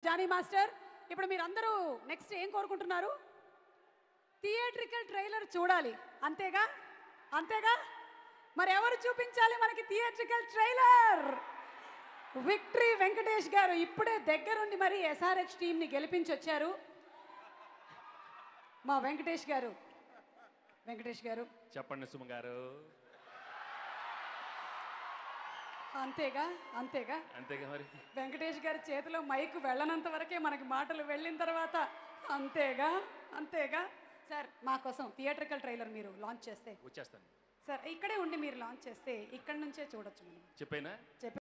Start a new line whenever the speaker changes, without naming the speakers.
Johnny master ఇప్పుడు మీరందరూ next ఏం కోరుకుంటున్నారు థియేట్రికల్ ట్రైలర్ చూడాలి అంతేగా అంతేగా మరి ఎవరు చూపించాలి మనకి థియేట్రికల్ ట్రైలర్ విక్టరీ వెంకటేష్ గారు ఇప్పుడే దగ్గరుండి మరి ఎస్ఆర్హెచ్ టీంని గెలిపించి వచ్చారు మా వెంకటేష్ గారు వెంకటేష్ గారు
చెప్పండి సుమ గారు
అంతేగా అంతేగా
అంతేగా మరి
వెంకటేష్ గారి చేతిలో మైక్ వెళ్ళనంత వరకే మనకి మాటలు వెళ్ళిన తర్వాత అంతేగా అంతేగా సార్ మా కోసం థియేట్రికల్ ట్రైలర్ మీరు లాంచ్ చేస్తే
వచ్చేస్తాను
సార్ ఇక్కడే ఉండి మీరు లాంచ్ చేస్తే ఇక్కడ నుంచే చూడొచ్చు మనం
చెప్పేనా
చెప్పి